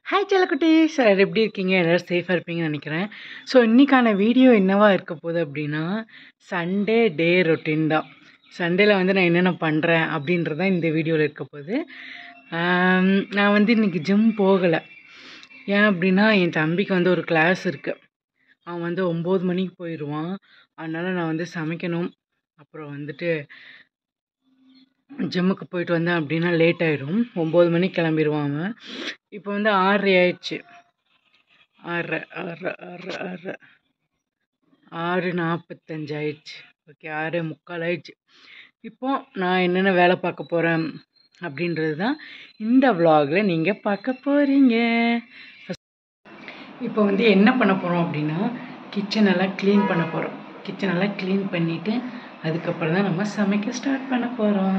hi செல்லக்குட்டி sir எப்படி இருக்கீங்க எல்லோரும் சேஃபாக இருப்பீங்கன்னு நினைக்கிறேன் ஸோ இன்றைக்கான வீடியோ என்னவா இருக்க போகுது அப்படின்னா சண்டே டே ரொட்டீன் தான் சண்டேல வந்து நான் என்னென்ன பண்ணுறேன் அப்படின்றது தான் இந்த வீடியோவில் இருக்க போகுது ஆம், நான் வந்து இன்றைக்கி ஜிம் போகலை ஏன் அப்படின்னா என் தம்பிக்கு வந்து ஒரு கிளாஸ் இருக்குது அவன் வந்து ஒம்பது மணிக்கு போயிடுவான் அதனால் நான் வந்து சமைக்கணும் அப்புறம் வந்துட்டு ஜிம்முக்கு போயிட்டு வந்தேன் அப்படின்னா லேட் ஆயிடும் ஒம்பது மணிக்கு கிளம்பிடுவான் அவன் இப்போ வந்து ஆறரை ஆயிடுச்சு ஆறரை ஆறரை ஆறரை ஆறரை ஆறு நாற்பத்தஞ்சு ஆயிடுச்சு ஓகே ஆறு முக்கால் ஆயிடுச்சு இப்போ நான் என்னென்ன வேலை பார்க்க போகிறேன் அப்படின்றது தான் இந்த vlogல நீங்கள் பார்க்க போகிறீங்க இப்போ வந்து என்ன பண்ண போகிறோம் அப்படின்னா கிச்சன் எல்லாம் க்ளீன் பண்ண போகிறோம் கிச்சன் எல்லாம் க்ளீன் பண்ணிவிட்டு அதுக்கப்புறம் தான் நம்ம சமைக்க ஸ்டார்ட் பண்ண போகிறோம்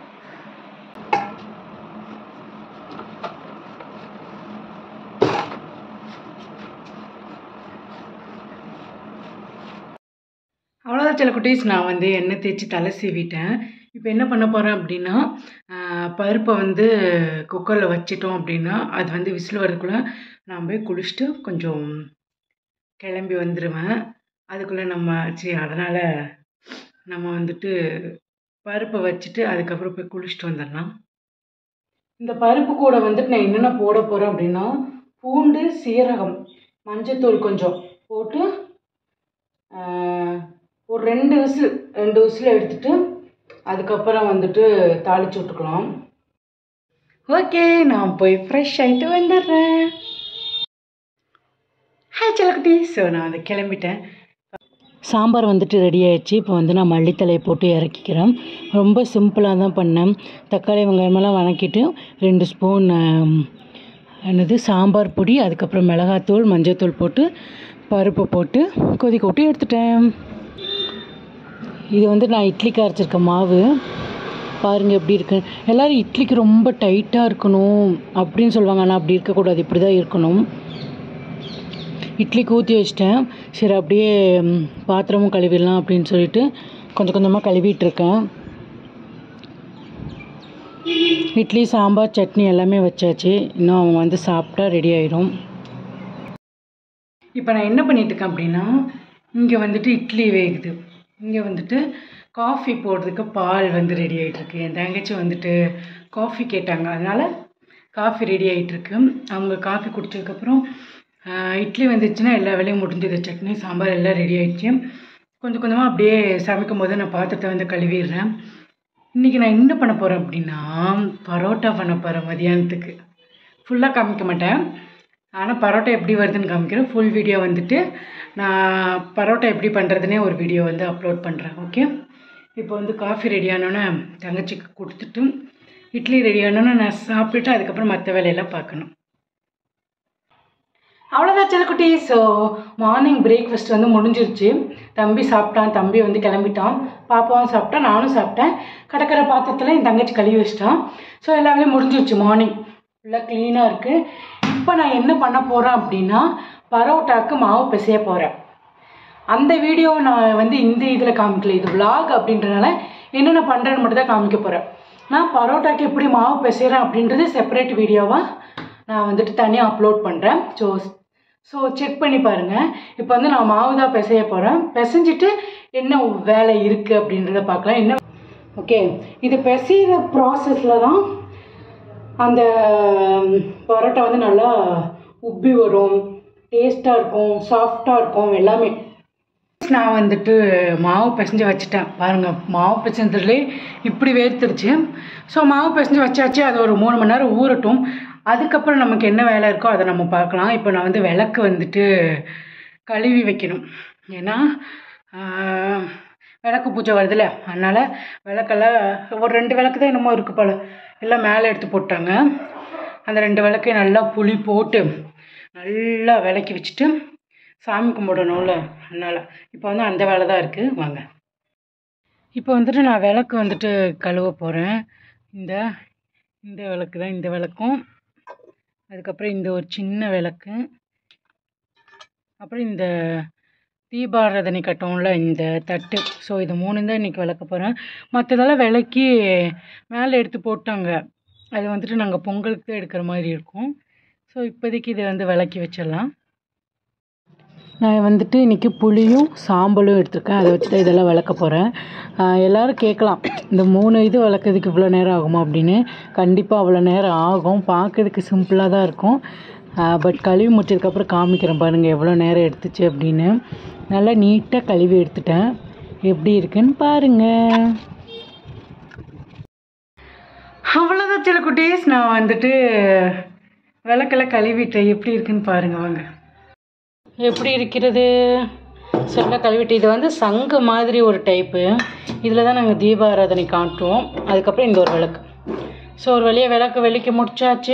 அவ்வளோதான் சில குட்டீஸ் நான் வந்து எண்ணெய் தேய்ச்சி தலை சீவிட்டேன் இப்போ என்ன பண்ண போகிறேன் அப்படின்னா ஆஹ், பருப்பை வந்து குக்கரில் வச்சிட்டோம் அப்படின்னா அது வந்து விசில் வரதுக்குள்ளே நான் போய் குளிச்சுட்டு கொஞ்சம் கிளம்பி வந்துடுவேன் அதுக்குள்ளே நம்ம சரி அதனால் நம்ம வந்துட்டு பருப்பை வச்சுட்டு அதுக்கப்புறம் போய் குளிச்சுட்டு வந்துடலாம் இந்த பருப்பு கூட வந்துட்டு நான் என்னென்ன போட போகிறேன் அப்படின்னா பூண்டு சீரகம் மஞ்சத்தூள் கொஞ்சம் போட்டு ஆஹ், ஒரு ரெண்டு விசில் ரெண்டு விசில் எடுத்துட்டு அதுக்கப்புறம் வந்துட்டு தாளிச்சு விட்டுக்கலாம் ஓகே நான் போய் ஃப்ரெஷ் ஆகிட்டு வந்துடுறேன் ஹாய் செல்லக்குட்டி ஸோ நான் வந்து கிளம்பிட்டேன் சாம்பார் வந்துட்டு ரெடி ஆயிடுச்சு இப்போ வந்து நான் மல்லித்தலையை போட்டு இறக்கிக்கிறேன் ரொம்ப சிம்பிளாக தான் பண்ணேன் தக்காளி வெங்காயமெல்லாம் வணக்கிட்டு ரெண்டு ஸ்பூன் என்னது சாம்பார் பொடி அதுக்கப்புறம் மிளகாத்தூள் மஞ்சள்தூள் போட்டு பருப்பு போட்டு கொதிக்க விட்டு எடுத்துட்டேன் இது வந்து நான் இட்லிக்கு அரைச்சிருக்க மாவு பாருங்கள் எப்படி இருக்கு எல்லோரும் இட்லிக்கு ரொம்ப டைட்டாக இருக்கணும் அப்படின்னு சொல்லுவாங்க ஆனால் அப்படி இருக்கக்கூடாது இப்படி தான் இருக்கணும் இட்லிக்கு ஊற்றி வச்சிட்டேன் சரி அப்படியே ம், பாத்திரமும் கழுவிடலாம் அப்படின்னு சொல்லிட்டு கொஞ்சம் கொஞ்சமாக கழுவிட்டு இருக்கேன் இட்லி சாம்பார் சட்னி எல்லாமே வச்சாச்சு இன்னும் அவன் வந்து சாப்பிட்டா ரெடி ஆயிடும் இப்போ நான் என்ன பண்ணிட்டு இருக்கேன் அப்படின்னா இங்கே வந்துட்டு இட்லி வேகுது இங்கே வந்துட்டு காஃபி போடுறதுக்கு பால் வந்து ரெடி ஆகிட்டுருக்கு என் தங்கச்சி வந்துட்டு காஃபி கேட்டாங்க அதனால் காஃபி ரெடி ஆகிட்டுருக்கு அவங்க காஃபி குடிச்சதுக்கப்புறம் ஆஹ், இட்லி வந்துச்சுன்னா எல்லா வேலையும் முடிஞ்சது சட்னி சாம்பார் எல்லாம் ரெடி ஆயிடுச்சு கொஞ்சம் கொஞ்சமாக அப்படியே சமைக்கும் போது நான் பாத்திரத்தை வந்து கழுவிடுறேன் இன்றைக்கி நான் என்ன பண்ண போகிறேன் அப்படின்னா பரோட்டா பண்ண போகிறேன் மதியானத்துக்கு ஃபுல்லாக காமிக்க மாட்டேன் ஆனால் பரோட்டா எப்படி வருதுன்னு காமிக்கிறேன் ஃபுல் வீடியோ வந்துட்டு நான் பரோட்டா எப்படி பண்ணுறதுனே ஒரு வீடியோ வந்து அப்லோட் பண்ணுறேன் ஓகே இப்போ வந்து காஃபி ரெடி ஆனோன்னே தங்கச்சிக்கு கொடுத்துட்டு இட்லி ரெடி ஆனோன்னே நான் சாப்பிட்டுட்டு அதுக்கப்புறம் மற்ற வேலையெல்லாம் பார்க்கணும் அவ்வளோதான் செல்லக்குட்டி ஸோ மார்னிங் பிரேக்ஃபாஸ்ட் வந்து முடிஞ்சிருச்சு தம்பி சாப்பிட்டான் தம்பி வந்து கிளம்பிட்டான் பாப்பாவும் சாப்பிட்டா நானும் சாப்பிட்டேன் கடற்கரை பாத்திரத்தில் என் தங்கச்சி கழுவி வச்சிட்டான் ஸோ எல்லா வேலையும் முடிஞ்சிருச்சு மார்னிங் ஃபுல்லாக க்ளீனாக இருக்குது இப்போ நான் என்ன பண்ண போகிறேன் அப்படின்னா பரோட்டாக்கு மாவு பிசைய போகிறேன் அந்த வீடியோ நான் வந்து இந்த இதில் காமிக்கல இது vlog அப்படின்றனால என்னென்ன பண்ணுறேன்னு மட்டும் தான் காமிக்க போகிறேன் நான் பரோட்டாக்கு எப்படி மாவு பிசைகிறேன் அப்படின்றது செப்பரேட் வீடியோவாக நான் வந்துட்டு தனியாக அப்லோட் பண்ணுறேன் ஸோ ஸோ செக் பண்ணி பாருங்கள் இப்போ வந்து நான் மாவு தான் பிசைய போகிறேன் பிசைஞ்சிட்டு என்ன வேலை இருக்குது அப்படின்றத பார்க்கலாம் என்ன ஓகே இது பிசைகிற ப்ராசஸில் தான் அந்த ம், பரோட்டா வந்து நல்லா உப்பி வரும் டேஸ்ட்டாக இருக்கும் சாஃப்டாக இருக்கும் எல்லாமே நான் வந்துட்டு மாவு பிசைஞ்சு வச்சுட்டேன் பாருங்கள் மாவு பிசைஞ்சதுலே இப்படி வேர்த்துருச்சு ஸோ மாவு பிசைஞ்சு வச்சாச்சு அது ஒரு மூணு மணி நேரம் ஊறட்டும் அதுக்கப்புறம் நமக்கு என்ன வேலை இருக்கோ அதை நம்ம பார்க்கலாம் இப்போ நான் வந்து விளக்கு வந்துட்டு கழுவி வைக்கணும் ஏன்னா ஆஹ், விளக்கு பூஜை வருதுல்ல அதனால் விளக்கெல்லாம் ஒரு ரெண்டு விளக்கு தான் என்னமோ இருக்குது போல் எல்லாம் மேலே எடுத்து போட்டாங்க அந்த ரெண்டு விளக்கையும் நல்லா புளி போட்டு நல்லா விளக்கி வச்சுட்டு சாமி கும்பிடணும்ல அதனால் இப்போ வந்து அந்த வேலை தான் இருக்குது வாங்க இப்போ வந்துட்டு நான் விளக்கு வந்துட்டு கழுவ போகிறேன் இந்த இந்த விளக்கு தான் இந்த விளக்கும் அதுக்கப்புறம் இந்த ஒரு சின்ன விளக்கு அப்புறம் இந்த தீபாராதனை கட்டோம்ல இந்த தட்டு ஸோ இது மூணு தான் இன்றைக்கி விளக்க போகிறேன் மற்றதெல்லாம் விளக்கி மேலே எடுத்து போட்டாங்க அது வந்துட்டு நாங்கள் பொங்கலுக்கு தான் எடுக்கிற மாதிரி இருக்கும் ஸோ இப்போதைக்கு இதை வந்து விளக்கி வச்சிடலாம் நான் வந்துட்டு இன்றைக்கி புளியும் சாம்பலும் எடுத்திருக்கேன் அதை வச்சு தான் இதெல்லாம் விளக்க போகிறேன் எல்லோரும் கேட்கலாம் இந்த மூணு இது விளக்கிறதுக்கு இவ்வளோ நேரம் ஆகுமா அப்படின்னு கண்டிப்பாக அவ்வளோ நேரம் ஆகும் பார்க்கறதுக்கு சிம்பிளாக தான் இருக்கும் பட் கழுவி முடிச்சதுக்கப்புறம் காமிக்கிறேன் பாருங்கள் எவ்வளோ நேரம் எடுத்துச்சு அப்படின்னு நல்லா நீட்டாக கழுவி எடுத்துட்டேன் எப்படி இருக்குன்னு பாருங்கள் அவ்வளோதான் சில குட்டீஸ் நான் வந்துட்டு விளக்கெல்லாம் கழுவிட்டேன் எப்படி இருக்குன்னு பாருங்க வாங்க எப்படி இருக்கிறது சொல்ல கழுவிட்டு இது வந்து சங்கு மாதிரி ஒரு டைப்பு இதில் தான் நாங்கள் தீபாராதனை காட்டுவோம் அதுக்கப்புறம் இந்த ஒரு விளக்கு ஸோ ஒரு வழியாக விளக்கு வெளிக்க முடிச்சாச்சு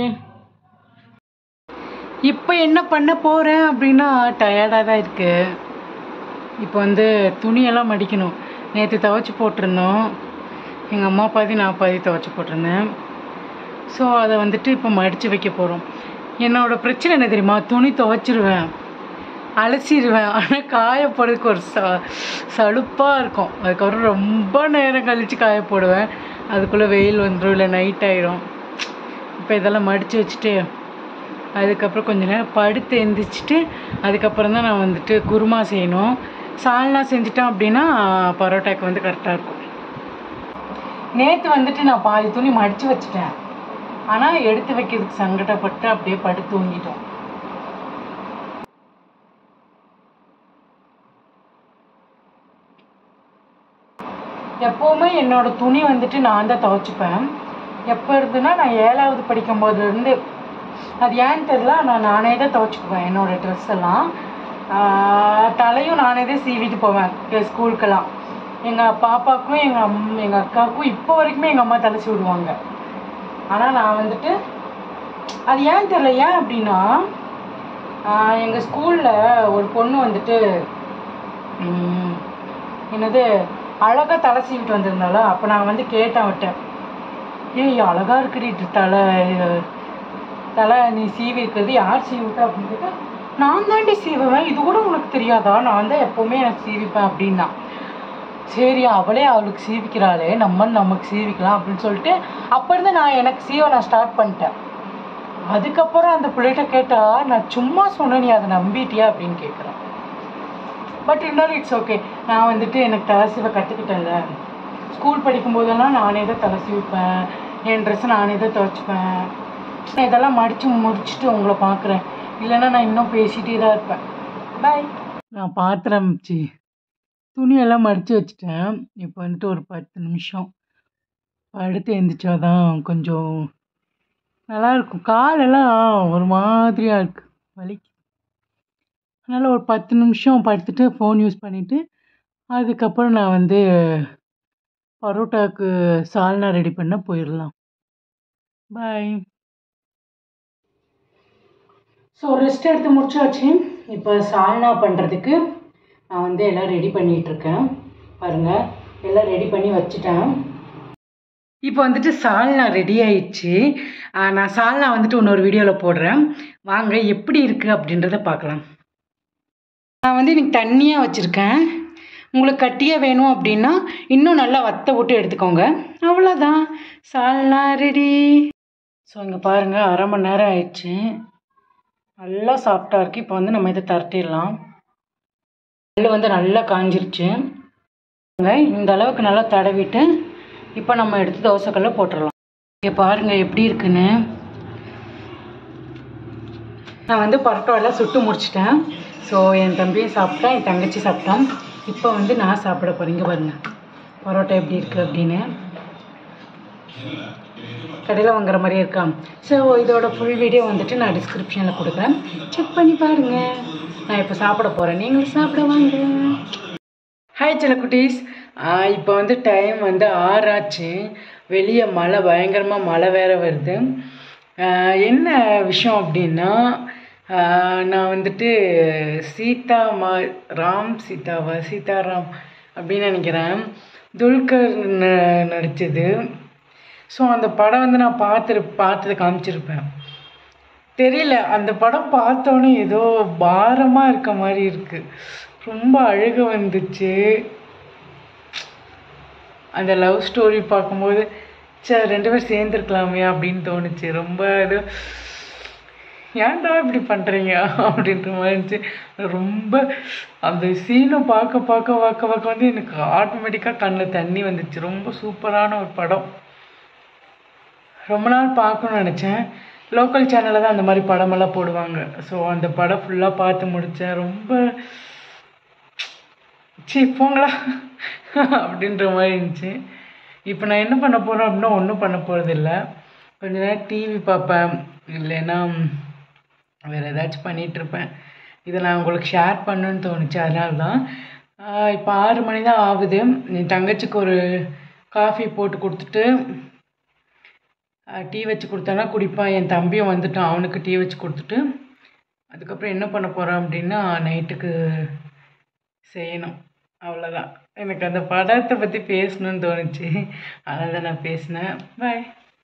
இப்போ என்ன பண்ண போகிறேன் அப்படின்னா டயர்டாக தான் இருக்குது இப்போ வந்து துணியெல்லாம் மடிக்கணும் நேற்று துவைச்சி போட்டிருந்தோம் எங்கள் அம்மா பாதி நான் பாதி துவைச்சி போட்டிருந்தேன் ஸோ அதை வந்துட்டு இப்போ மடித்து வைக்க போகிறோம் என்னோட பிரச்சனை என்ன தெரியுமா துணி துவைச்சிருவேன் அலசிடுவேன் ஆனால் காயப்படுறதுக்கு ஒரு ச சலுப்பாக இருக்கும் அதுக்கப்புறம் ரொம்ப நேரம் கழித்து காய போடுவேன் அதுக்குள்ளே வெயில் வந்துடும் இல்லை நைட் ஆயிடும் இப்போ இதெல்லாம் மடித்து வச்சுட்டு அதுக்கப்புறம் கொஞ்ச நேரம் படுத்து எந்திரிச்சிட்டு அதுக்கப்புறம் தான் நான் வந்துட்டு குருமா செய்யணும் சால்னா செஞ்சிட்டோம் அப்படின்னா பரோட்டாக்கு வந்து கரெக்டாக இருக்கும் நேற்று வந்துட்டு நான் பாதி துணி மடித்து வச்சுட்டேன் ஆனால் எடுத்து வைக்கிறதுக்கு சங்கடப்பட்டு அப்படியே படுத்து தூங்கிட்டோம் எப்போவுமே என்னோட துணி வந்துட்டு நான் தான் துவைச்சிப்பேன் எப்போ இருந்துன்னா நான் ஏழாவது படிக்கும் போதுலேருந்து அது ஏன்னு தெரில நான் நானே தான் துவைச்சிக்குவேன் என்னோடய ட்ரெஸ் எல்லாம் ஆஹ் தலையும் நானே தான் சீவிட்டு போவேன் ஸ்கூலுக்கெல்லாம் எங்கள் பாப்பாவுக்கும் எங்கள் அம் எங்கள் அக்காவுக்கும் இப்போ வரைக்குமே எங்கள் அம்மா தலை விடுவாங்க ஆனால் நான் வந்துட்டு அது ஏன் தெரியல ஏன் அப்படின்னா எங்கள் ஸ்கூலில் ஒரு பொண்ணு வந்துட்டு ம், என்னது அழகாக தலை சீவிட்டு வந்திருந்தால அப்போ நான் வந்து கேட்டேன் விட்டேன் ஏய் அழகா இருக்குடி இது தலை இது தலை நீ சீவி இருக்கிறது யார் சீவிட்டா அப்படின்னு கேட்டா நான் தாண்டி சீவுவேன் இது கூட உனக்கு தெரியாதா நான் தான் எப்போவுமே எனக்கு சீவிப்பேன் அப்படின்னா சரி அவளே அவளுக்கு சீவிக்கிறாளே நம்ம நமக்கு சீவிக்கலாம் அப்படின்னு சொல்லிட்டு அப்போ இருந்து நான் எனக்கு சீவ நான் ஸ்டார்ட் பண்ணிட்டேன் அதுக்கப்புறம் அந்த பிள்ளைகிட்ட கேட்டா நான் சும்மா சொன்னேன் நீ அதை நம்பிட்டியா அப்படின்னு கேட்குறேன் பட் இருந்தாலும் இட்ஸ் ஓகே நான் வந்துட்டு எனக்கு தலை சீவ கற்றுக்கிட்டேன்ல ஸ்கூல் படிக்கும் போதெல்லாம் நானே தான் தலை சீவிப்பேன் என் ட்ரெஸ்ஸை நானே தான் துவைச்சிப்பேன் நான் இதெல்லாம் மடித்து முடிச்சுட்டு உங்களை பார்க்குறேன் இல்லைன்னா நான் இன்னும் பேசிகிட்டே தான் இருப்பேன் பாய் நான் பாத்திரம் சி துணியெல்லாம் மடித்து வச்சுட்டேன் இப்போ வந்துட்டு ஒரு பத்து நிமிஷம் படுத்து எழுந்திரிச்சாதான் கொஞ்சம் நல்லா இருக்கும் காலெல்லாம் ஒரு மாதிரியாக இருக்குது வலிக்கு அதனால் ஒரு பத்து நிமிஷம் படுத்துட்டு ஃபோன் யூஸ் பண்ணிவிட்டு அதுக்கப்புறம் நான் வந்து பரோட்டாவுக்கு சால்னா ரெடி பண்ண போயிடலாம் பாய் ஸோ ரெஸ்ட் எடுத்து முடிச்சாச்சு இப்போ சால்னா பண்ணுறதுக்கு நான் வந்து எல்லாம் ரெடி பண்ணிகிட்ருக்கேன் பாருங்கள் எல்லாம் ரெடி பண்ணி வச்சுட்டேன் இப்போ வந்துட்டு சால்னா ரெடி ஆயிடுச்சு ஆஹ் நான் சால்னா வந்துட்டு இன்னொரு வீடியோவில் போடுறேன் வாங்க எப்படி இருக்குது அப்படின்றத பார்க்கலாம் நான் வந்து இன்னைக்கு தண்ணியாக வச்சுருக்கேன் உங்களுக்கு கட்டியாக வேணும் அப்படின்னா இன்னும் நல்லா வத்த விட்டு எடுத்துக்கோங்க அவ்வளோதான் சால்னா ரெடி ஸோ இங்கே பாருங்கள் அரை மணி நேரம் ஆயிடுச்சு நல்லா சாஃப்டாக இருக்குது இப்போ வந்து நம்ம இதை தரட்டிடலாம் நெல் வந்து நல்லா காஞ்சிருச்சு இந்த அளவுக்கு நல்லா தடவிட்டு இப்போ நம்ம எடுத்து தோசைக்கல்ல போட்டுடலாம் இங்கே பாருங்கள் எப்படி இருக்குன்னு நான் வந்து பரோட்டா எல்லாம் சுட்டு முடிச்சிட்டேன் ஸோ என் தம்பியும் சாப்பிட்டான் என் தங்கச்சி சாப்பிட்டான் இப்போ வந்து நான் சாப்பிட போகிறேன் இங்கே பாருங்க பரோட்டா எப்படி இருக்குது அப்படின்னு கடையில் வாங்குற மாதிரியே இருக்கா ஸோ இதோட ஃபுல் வீடியோ வந்துட்டு நான் டிஸ்கிரிப்ஷனில் கொடுக்குறேன் செக் பண்ணி பாருங்கள் நான் இப்போ சாப்பிட போகிறேன் நீங்களும் சாப்பிட வாங்க ஹாய் சில குட்டீஸ் இப்போ வந்து டைம் வந்து ஆறாச்சு வெளியே மழை பயங்கரமாக மழை வேற வருது ஆஹ் என்ன விஷயம் அப்படின்னா ஆஹ் நான் வந்துட்டு சீதா மா ராம் சீதாவா சீதாராம் அப்படின்னு நினைக்கிறேன் துல்கர் ந- நடிச்சது ஸோ அந்த படம் வந்து நான் பார்த்துரு பார்த்தது காமிச்சிருப்பேன் தெரியல அந்த படம் பார்த்தோன்னே ஏதோ பாரமாக இருக்க மாதிரி இருக்கு ரொம்ப அழுக வந்துச்சு அந்த லவ் ஸ்டோரி பார்க்கும்போது சே ரெண்டு பேரும் சேர்ந்துருக்கலாமே அப்படின்னு தோணுச்சு ரொம்ப இது ஏன்டா இப்படி பண்ணுறீங்க அப்படின்ற மாதிரி இருந்துச்சு ரொம்ப அந்த சீனை பார்க்க பார்க்க பார்க்க பார்க்க வந்து எனக்கு ஆட்டோமேட்டிக்காக கண்ணில் தண்ணி வந்துச்சு ரொம்ப சூப்பரான ஒரு படம் ரொம்ப நாள் பார்க்கணும்னு நினச்சேன் லோக்கல் சேனலில் தான் அந்த மாதிரி படமெல்லாம் போடுவாங்க ஸோ அந்த படம் ஃபுல்லாக பார்த்து முடித்தேன் ரொம்ப சீ போங்களா அப்படின்ற மாதிரி இருந்துச்சு இப்போ நான் என்ன பண்ண போகிறேன் அப்படின்னா ஒன்றும் பண்ண போகிறதில்ல கொஞ்ச நேரம் டிவி பார்ப்பேன் இல்லைன்னா வேறு ஏதாச்சும் பண்ணிகிட்ருப்பேன் இதை நான் உங்களுக்கு ஷேர் பண்ணுன்னு தோணுச்சு அதனால தான் இப்போ ஆறு மணி தான் ஆகுது என் தங்கச்சிக்கு ஒரு காஃபி போட்டு கொடுத்துட்டு டீ வச்சு கொடுத்தானா குடிப்பான் என் தம்பியும் வந்துட்டான் அவனுக்கு டீ வச்சு கொடுத்துட்டு அதுக்கப்புறம் என்ன பண்ண போகிறேன் அப்படின்னா நைட்டுக்கு செய்யணும் அவ்வளோதான் எனக்கு அந்த படத்தை பற்றி பேசணும்னு தோணுச்சு அதனால தான் நான் பேசினேன் பாய்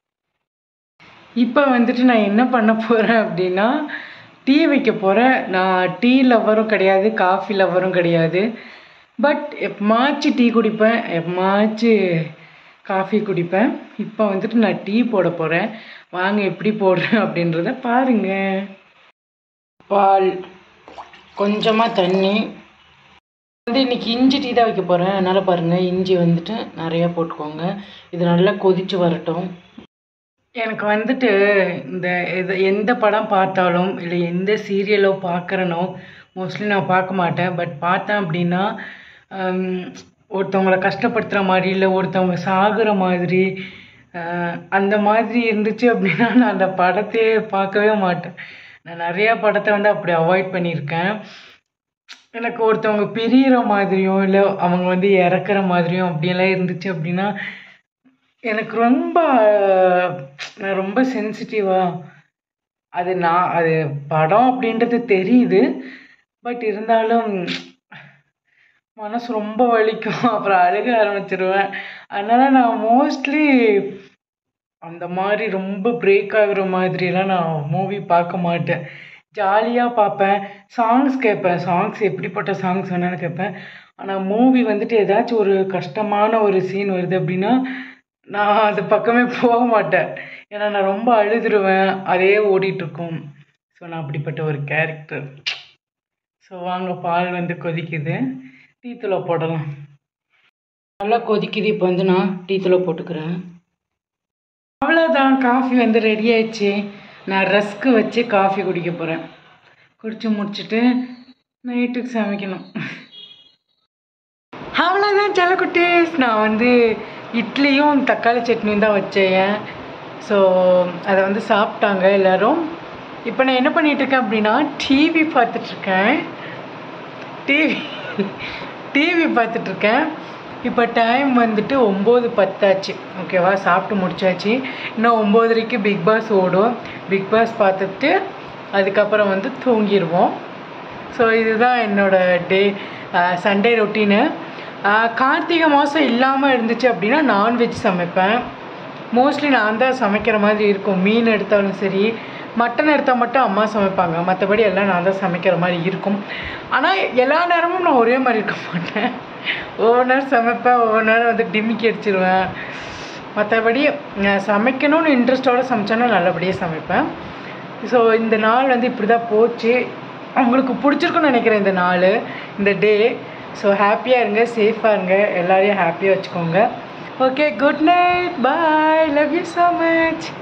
இப்போ வந்துட்டு நான் என்ன பண்ண போகிறேன் அப்படின்னா டீ வைக்க போகிறேன் நான் டீ லவரும் கிடையாது காஃபி லவரும் கிடையாது பட் எப்பமாச்சு டீ குடிப்பேன் எப்பமாச்சு காஃபி குடிப்பேன் இப்போ வந்துட்டு நான் டீ போட போகிறேன் வாங்க எப்படி போடுறேன் அப்படின்றத பாருங்க பால் கொஞ்சமாக தண்ணி வந்து இன்னைக்கு இஞ்சி டீ தான் வைக்க போகிறேன் அதனால் பாருங்கள் இஞ்சி வந்துட்டு நிறையா போட்டுக்கோங்க இது நல்லா கொதிச்சு வரட்டும் எனக்கு வந்துட்டு இந்த இது எந்த படம் பார்த்தாலும் இல்லை எந்த சீரியலோ பார்க்குறனோ மோஸ்ட்லி நான் பார்க்க மாட்டேன் பட் பார்த்தேன் அப்படின்னா ஹம், ஒருத்தவங்கள கஷ்டப்படுத்துகிற மாதிரி இல்லை ஒருத்தவங்க சாகுற மாதிரி அஹ், அந்த மாதிரி இருந்துச்சு அப்படின்னா நான் அந்த படத்தையே பார்க்கவே மாட்டேன் நான் நிறையா படத்தை வந்து அப்படி அவாய்ட் பண்ணியிருக்கேன் எனக்கு ஒருத்தவங்க பிரியிற மாதிரியும் இல்லை அவங்க வந்து இறக்குற மாதிரியும் அப்படியெல்லாம் இருந்துச்சு அப்படின்னா எனக்கு ரொம்ப நான் ரொம்ப சென்சிட்டிவா அது நான் அது படம் அப்படின்றது தெரியுது பட் இருந்தாலும் மனசு ரொம்ப வலிக்கும் அப்புறம் அழுக ஆரம்பிச்சிருவேன் அதனால நான் மோஸ்ட்லி அந்த மாதிரி ரொம்ப பிரேக் ஆகுற மாதிரிலாம் நான் மூவி பார்க்க மாட்டேன் ஜாலியாக பார்ப்பேன் சாங்ஸ் கேட்பேன் சாங்ஸ் எப்படிப்பட்ட சாங்ஸ் வேணாலும் கேட்பேன் ஆனால் மூவி வந்துட்டு ஏதாச்சும் ஒரு கஷ்டமான ஒரு சீன் வருது அப்படின்னா நான் அது பக்கமே போக மாட்டேன் ஏன்னா நான் ரொம்ப அழுதுருவேன் அதே ஓடிட்டுருக்கும் ஸோ நான் அப்படிப்பட்ட ஒரு கேரக்டர் ஸோ வாங்க பால் வந்து கொதிக்குது டீத்தூளை போடலாம் நல்லா கொதிக்குது இப்போ வந்து நான் டீத்தூளை போட்டுக்கிறேன் அவ்வளோதான் காஃபி வந்து ரெடி ஆயிடுச்சு நான் ரஸ்க்கு வச்சு காஃபி குடிக்க போகிறேன் குடிச்சு முடிச்சுட்டு நைட்டுக்கு சமைக்கணும் அவ்வளோதான் செல்லக்குட்டீஸ் நான் வந்து இட்லியும் தக்காளி சட்னியும் தான் வச்சேன் ஸோ அதை வந்து சாப்பிட்டாங்க எல்லாரும் இப்போ நான் என்ன பண்ணிட்டு இருக்கேன் அப்படின்னா டிவி பார்த்துட்ருக்கேன் டிவி டிவி பார்த்துட்ருக்கேன் இப்போ டைம் வந்துட்டு ஒம்பது பத்தாச்சு ஓகேவா சாப்பிட்டு முடிச்சாச்சு இன்னும் ஒம்போதரைக்கு பிக் பாஸ் ஓடும் பிக் பாஸ் பார்த்துட்டு அதுக்கப்புறம் வந்து தூங்கிடுவோம் ஸோ இதுதான் என்னோட டே சண்டே ரொட்டீனு கார்த்திகை மாதம் இல்லாமல் இருந்துச்சு அப்படின்னா நான்வெஜ் சமைப்பேன் மோஸ்ட்லி நான் தான் சமைக்கிற மாதிரி இருக்கும் மீன் எடுத்தாலும் சரி மட்டன் எடுத்தால் மட்டும் அம்மா சமைப்பாங்க மற்றபடி எல்லாம் நான் தான் சமைக்கிற மாதிரி இருக்கும் ஆனால் எல்லா நேரமும் நான் ஒரே மாதிரி இருக்க மாட்டேன் ஒவ்வொரு நேரம் சமைப்பேன் ஒவ்வொரு நேரம் வந்து டிமிக்கி அடிச்சிருவேன் மற்றபடி நான் சமைக்கணும்னு இன்ட்ரெஸ்ட்டோடு சமைச்சேன்னா நல்லபடியாக சமைப்பேன் ஸோ இந்த நாள் வந்து இப்படி தான் போச்சு உங்களுக்கு பிடிச்சிருக்குன்னு நினைக்கிறேன் இந்த நாள் இந்த டே ஸோ ஹாப்பியாக இருங்க சேஃபாக இருங்க எல்லாரையும் ஹாப்பியாக வச்சுக்கோங்க okay good night bye love you so much